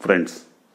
friends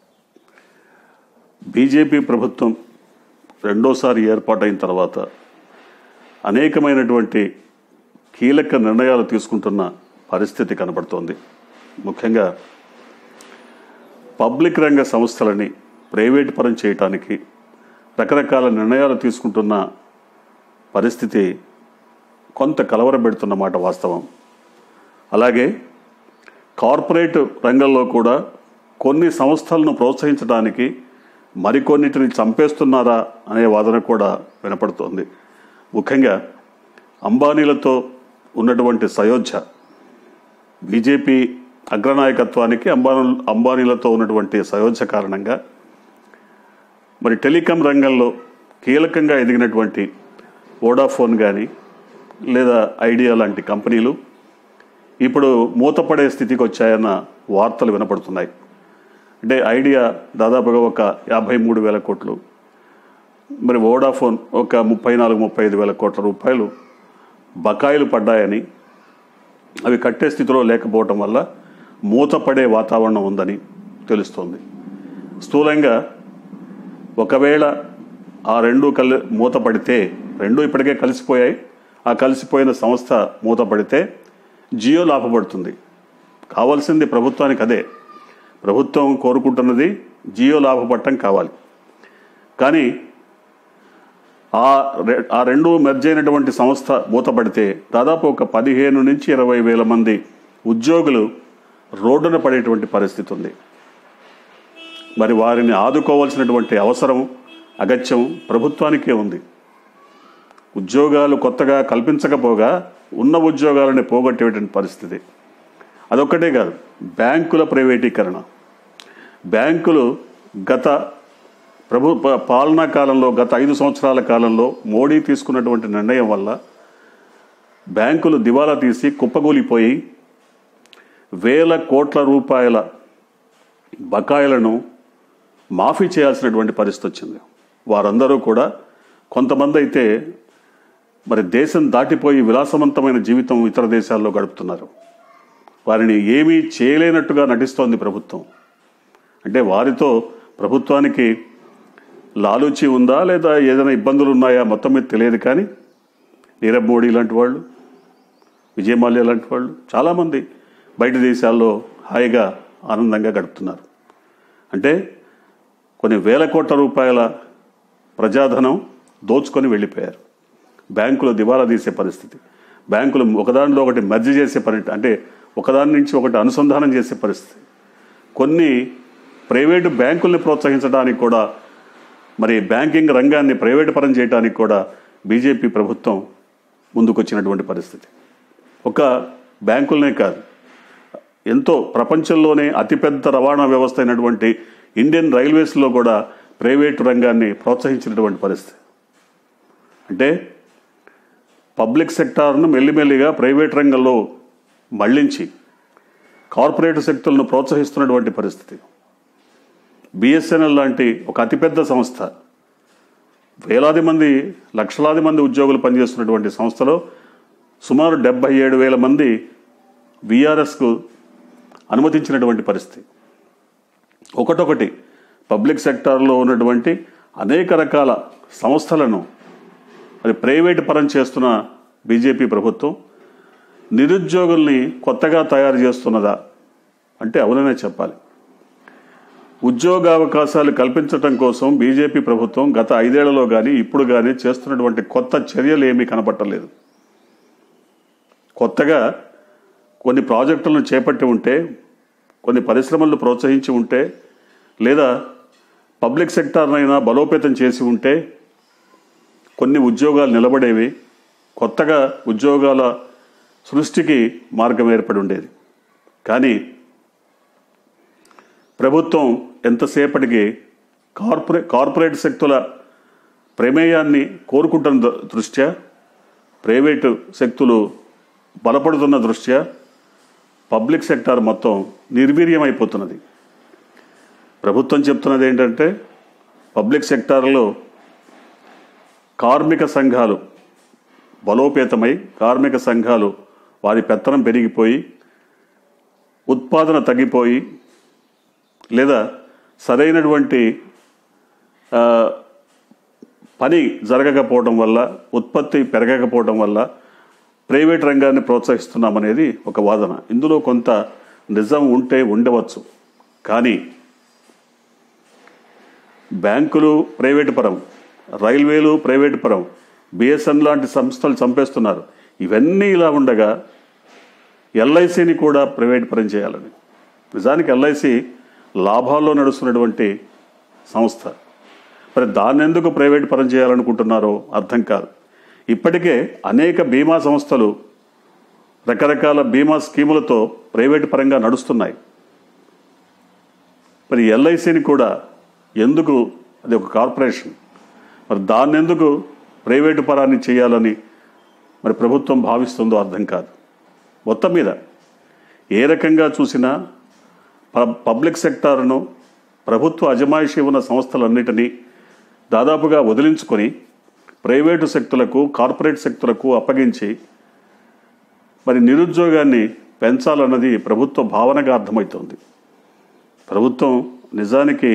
BJP ప్రభుత్వం రెండోసారి ఏర్పాటైన తర్వాత అనేకమైనటువంటి కీలక నిర్ణయాలు తీసుకుంటున్న పరిస్థితి కనబడుతోంది ముఖ్యంగా పబ్లిక్ రంగ సంస్థలని ప్రైవేట్ పరం చేయటానికి రకరకాల నిర్ణయాలు తీసుకుంటున్న పరిస్థితి కొంత కలవరపెడుతున్న మాట వాస్తవం అలాగే కార్పొరేట్ రంగంలో కూడా కొన్ని సంస్థలను ప్రోత్సహించడానికి మరికొన్నిటిని చంపేస్తున్నారా అనే వాదన కూడా వినపడుతోంది ముఖ్యంగా అంబానీలతో ఉన్నటువంటి సయోధ్య బీజేపీ అగ్రనాయకత్వానికి అంబానీ అంబానీలతో ఉన్నటువంటి సయోధ్య కారణంగా మరి టెలికాం రంగంలో కీలకంగా ఎదిగినటువంటి వోడాఫోన్ కానీ లేదా ఐడియా లాంటి కంపెనీలు ఇప్పుడు మూతపడే స్థితికి వచ్చాయన్న వార్తలు వినపడుతున్నాయి అంటే ఐడియా దాదాపుగా ఒక యాభై మూడు వేల కోట్లు మరి వోడాఫోన్ ఒక ముప్పై నాలుగు ముప్పై ఐదు వేల కోట్ల రూపాయలు బకాయిలు పడ్డాయని అవి కట్టే స్థితిలో లేకపోవటం వల్ల మూతపడే వాతావరణం ఉందని తెలుస్తోంది స్థూలంగా ఒకవేళ ఆ రెండు కలి మూతపడితే రెండు ఇప్పటికే కలిసిపోయాయి ఆ కలిసిపోయిన సంస్థ మూతపడితే జియో లాభపడుతుంది కావాల్సింది ప్రభుత్వానికి అదే ప్రభుత్వం కోరుకుంటున్నది జియో లాభపడటం కావాలి కానీ ఆ రె- ఆ రెండు మెర్జ్ అయినటువంటి సంస్థ మూతపడితే దాదాపు ఒక పదిహేను నుంచి ఇరవై వేల మంది ఉద్యోగులు రోడ్డున పడేటువంటి పరిస్థితి ఉంది మరి వారిని ఆదుకోవాల్సినటువంటి అవసరం అగత్యం ప్రభుత్వానికే ఉంది ఉద్యోగాలు కొత్తగా కల్పించకపోగా ఉన్న ఉద్యోగాలని పోగొట్టేటువంటి పరిస్థితి అదొక్కటే కాదు బ్యాంకుల ప్రైవేటీకరణ బ్యాంకులు గత ప్రభు ప- పాలనా కాలంలో గత ఐదు సంవత్సరాల కాలంలో మోడీ తీసుకున్నటువంటి నిర్ణయం వల్ల బ్యాంకులు దివాలా తీసి కుప్పగూలిపోయి వేల కోట్ల రూపాయల బకాయిలను మాఫీ చేయాల్సినటువంటి పరిస్థితి వచ్చింది వారందరూ కూడా కొంతమంది అయితే మరి దేశం దాటిపోయి విలాసవంతమైన జీవితం ఇతర దేశాల్లో గడుపుతున్నారు వారిని ఏమీ చేయలేనట్టుగా నటిస్తోంది ప్రభుత్వం అంటే వారితో ప్రభుత్వానికి లాలూచి ఉందా లేదా ఏదైనా ఇబ్బందులు ఉన్నాయా మొత్తం మీద తెలియదు కానీ నీరవ్ మోడీ లాంటి వాళ్ళు విజయ్ మాల్యా లాంటి వాళ్ళు చాలామంది బయట దేశాల్లో హాయిగా ఆనందంగా గడుపుతున్నారు అంటే కొన్ని వేల కోట్ల రూపాయల ప్రజాధనం దోచుకొని వెళ్ళిపోయారు బ్యాంకులు దివాలా తీసే పరిస్థితి బ్యాంకులు ఒకదానిలో ఒకటి మెర్జ్ చేసే పని అంటే ఒకదాని నుంచి ఒకటి అనుసంధానం చేసే పరిస్థితి కొన్ని ప్రైవేటు బ్యాంకుల్ని ప్రోత్సహించడానికి కూడా మరి బ్యాంకింగ్ రంగాన్ని ప్రైవేటు పరం చేయడానికి కూడా బీజేపీ ప్రభుత్వం ముందుకొచ్చినటువంటి పరిస్థితి ఒక బ్యాంకులనే కాదు ఎంతో ప్రపంచంలోనే అతిపెద్ద రవాణా వ్యవస్థ అయినటువంటి ఇండియన్ రైల్వేస్లో కూడా ప్రైవేటు రంగాన్ని ప్రోత్సహించినటువంటి పరిస్థితి అంటే పబ్లిక్ సెక్టార్ను మెల్లిమెల్లిగా ప్రైవేట్ రంగంలో మళ్లించి కార్పొరేట్ శక్తులను ప్రోత్సహిస్తున్నటువంటి పరిస్థితి బిఎస్ఎన్ఎల్ లాంటి ఒక అతిపెద్ద సంస్థ వేలాది మంది లక్షలాది మంది ఉద్యోగులు పనిచేస్తున్నటువంటి సంస్థలో సుమారు డెబ్బై ఏడు వేల మంది విఆర్ఎస్కు అనుమతించినటువంటి పరిస్థితి ఒకటొకటి పబ్లిక్ సెక్టార్లో ఉన్నటువంటి అనేక రకాల సంస్థలను మరి ప్రైవేట్ పరం చేస్తున్న బీజేపీ ప్రభుత్వం నిరుద్యోగుల్ని కొత్తగా తయారు చేస్తున్నదా అంటే అవుననే చెప్పాలి ఉద్యోగ అవకాశాలు కల్పించటం కోసం బీజేపీ ప్రభుత్వం గత ఐదేళ్లలో కానీ ఇప్పుడు కానీ చేస్తున్నటువంటి కొత్త చర్యలు ఏమీ కనపట్టలేదు కొత్తగా కొన్ని ప్రాజెక్టులను చేపట్టి ఉంటే కొన్ని పరిశ్రమలను ప్రోత్సహించి ఉంటే లేదా పబ్లిక్ సెక్టార్నైనా బలోపేతం చేసి ఉంటే కొన్ని ఉద్యోగాలు నిలబడేవి కొత్తగా ఉద్యోగాల సృష్టికి మార్గం ఏర్పడి ఉండేది కానీ ప్రభుత్వం ఎంతసేపటికి కార్పొరే కార్పొరేట్ శక్తుల ప్రమేయాన్ని కోరుకుంటున్న ద- దృష్ట్యా ప్రైవేటు శక్తులు బలపడుతున్న దృష్ట్యా పబ్లిక్ సెక్టార్ మొత్తం నిర్వీర్యమైపోతున్నది ప్రభుత్వం చెప్తున్నది ఏంటంటే పబ్లిక్ సెక్టార్లో కార్మిక సంఘాలు బలోపేతమై కార్మిక సంఘాలు వారి పెత్తనం పెరిగిపోయి ఉత్పాదన తగ్గిపోయి లేదా సరైనటువంటి ఆ, పని జరగకపోవడం వల్ల ఉత్పత్తి పెరగకపోవడం వల్ల ప్రైవేట్ రంగాన్ని ప్రోత్సహిస్తున్నామనేది ఒక వాదన ఇందులో కొంత నిజం ఉంటే ఉండవచ్చు కానీ బ్యాంకులు ప్రైవేటు పరం రైల్వేలు ప్రైవేటు పరం బిఎస్ఎన్ లాంటి సంస్థలు చంపేస్తున్నారు ఇవన్నీ ఇలా ఉండగా ఎల్ఐసిని కూడా ప్రైవేట్ పరం చేయాలని నిజానికి ఎల్ఐసి లాభాల్లో నడుస్తున్నటువంటి సంస్థ మరి దాన్ని ఎందుకు ప్రైవేట్ పరం చేయాలనుకుంటున్నారో అర్థం కాదు ఇప్పటికే అనేక బీమా సంస్థలు రకరకాల బీమా స్కీములతో ప్రైవేటు పరంగా నడుస్తున్నాయి మరి ఎల్ఐసిని కూడా ఎందుకు అది ఒక కార్పొరేషన్ మరి దాన్ని ఎందుకు ప్రైవేటు పరాన్ని చేయాలని మరి ప్రభుత్వం భావిస్తుందో అర్థం కాదు మొత్తం మీద ఏ రకంగా చూసినా ప- పబ్లిక్ సెక్టార్ను ప్రభుత్వ అజమాయిషీ ఉన్న సంస్థలన్నిటినీ దాదాపుగా వదిలించుకొని ప్రైవేటు శక్తులకు కార్పొరేట్ శక్తులకు అప్పగించి మరి నిరుద్యోగాన్ని పెంచాలన్నది ప్రభుత్వ భావనగా అర్థమవుతోంది ప్రభుత్వం నిజానికి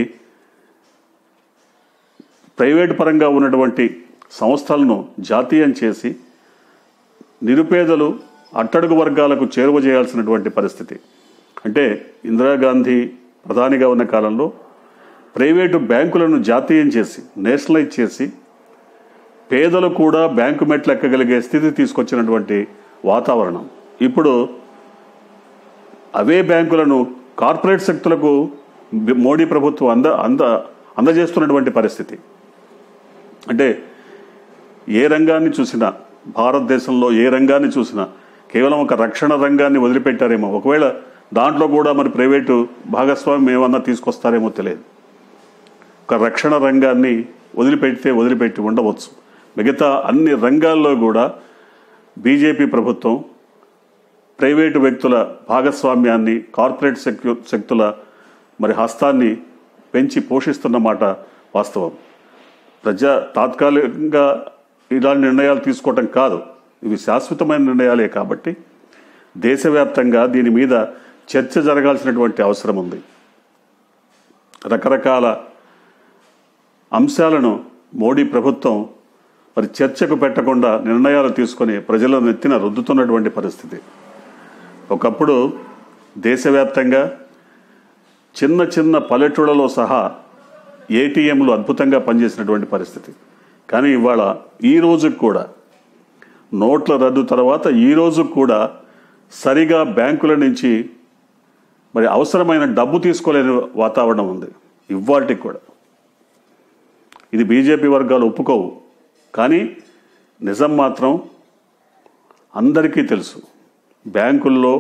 ప్రైవేటు పరంగా ఉన్నటువంటి సంస్థలను జాతీయం చేసి నిరుపేదలు అట్టడుగు వర్గాలకు చేరువ చేయాల్సినటువంటి పరిస్థితి అంటే ఇందిరాగాంధీ ప్రధానిగా ఉన్న కాలంలో ప్రైవేటు బ్యాంకులను జాతీయం చేసి నేషనలైజ్ చేసి పేదలు కూడా బ్యాంకు మెట్లు ఎక్కగలిగే స్థితి తీసుకొచ్చినటువంటి వాతావరణం ఇప్పుడు అవే బ్యాంకులను కార్పొరేట్ శక్తులకు బి- మోడీ ప్రభుత్వం అంద అంద అందజేస్తున్నటువంటి పరిస్థితి అంటే ఏ రంగాన్ని చూసినా భారతదేశంలో ఏ రంగాన్ని చూసినా కేవలం ఒక రక్షణ రంగాన్ని వదిలిపెట్టారేమో ఒకవేళ దాంట్లో కూడా మరి ప్రైవేటు భాగస్వామ్యం ఏమన్నా తీసుకొస్తారేమో తెలియదు ఒక రక్షణ రంగాన్ని వదిలిపెడితే వదిలిపెట్టి ఉండవచ్చు మిగతా అన్ని రంగాల్లో కూడా బీజేపీ ప్రభుత్వం ప్రైవేటు వ్యక్తుల భాగస్వామ్యాన్ని కార్పొరేట్ శక్యు శక్తుల మరి హస్తాన్ని పెంచి పోషిస్తున్న మాట వాస్తవం ప్రజా తాత్కాలికంగా ఇలాంటి నిర్ణయాలు తీసుకోవటం కాదు ఇవి శాశ్వతమైన నిర్ణయాలే కాబట్టి దేశవ్యాప్తంగా దీని మీద చర్చ జరగాల్సినటువంటి అవసరం ఉంది రకరకాల అంశాలను మోడీ ప్రభుత్వం మరి చర్చకు పెట్టకుండా నిర్ణయాలు తీసుకొని ప్రజల నెత్తిన రుద్దుతున్నటువంటి పరిస్థితి ఒకప్పుడు దేశవ్యాప్తంగా చిన్న చిన్న పల్లెటూళ్ళలో సహా ఏటీఎంలు అద్భుతంగా పనిచేసినటువంటి పరిస్థితి కానీ ఇవాళ ఈ రోజుకి కూడా నోట్ల రద్దు తర్వాత ఈ రోజు కూడా సరిగా బ్యాంకుల నుంచి మరి అవసరమైన డబ్బు తీసుకోలేని వాతావరణం ఉంది ఇవాళకి కూడా ఇది బీజేపీ వర్గాలు ఒప్పుకోవు కానీ నిజం మాత్రం అందరికీ తెలుసు బ్యాంకుల్లో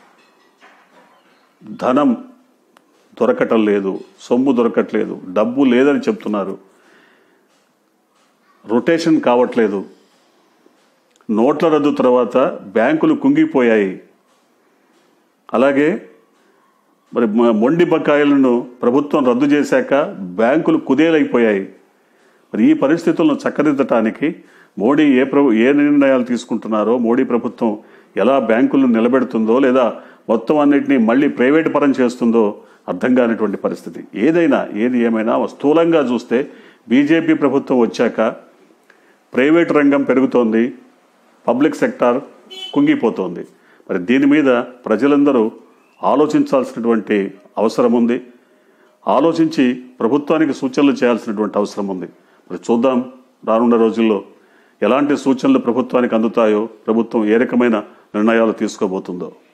ధనం దొరకటం లేదు సొమ్ము దొరకట్లేదు డబ్బు లేదని చెప్తున్నారు రొటేషన్ కావట్లేదు నోట్ల రద్దు తర్వాత బ్యాంకులు కుంగిపోయాయి అలాగే మరి మ- మొండి బకాయిలను ప్రభుత్వం రద్దు చేశాక బ్యాంకులు కుదేలైపోయాయి మరి ఈ పరిస్థితులను చక్కదిద్దటానికి మోడీ ఏ ప్రభు ఏ నిర్ణయాలు తీసుకుంటున్నారో మోడీ ప్రభుత్వం ఎలా బ్యాంకులను నిలబెడుతుందో లేదా మొత్తం అన్నిటినీ మళ్ళీ ప్రైవేట్ పరం చేస్తుందో అర్థం కానిటువంటి పరిస్థితి ఏదైనా ఏది ఏమైనా స్థూలంగా చూస్తే బీజేపీ ప్రభుత్వం వచ్చాక ప్రైవేట్ రంగం పెరుగుతోంది పబ్లిక్ సెక్టార్ కుంగిపోతోంది మరి దీని మీద ప్రజలందరూ ఆలోచించాల్సినటువంటి అవసరం ఉంది ఆలోచించి ప్రభుత్వానికి సూచనలు చేయాల్సినటువంటి అవసరం ఉంది మరి చూద్దాం రానున్న రోజుల్లో ఎలాంటి సూచనలు ప్రభుత్వానికి అందుతాయో ప్రభుత్వం ఏ రకమైన నిర్ణయాలు తీసుకోబోతుందో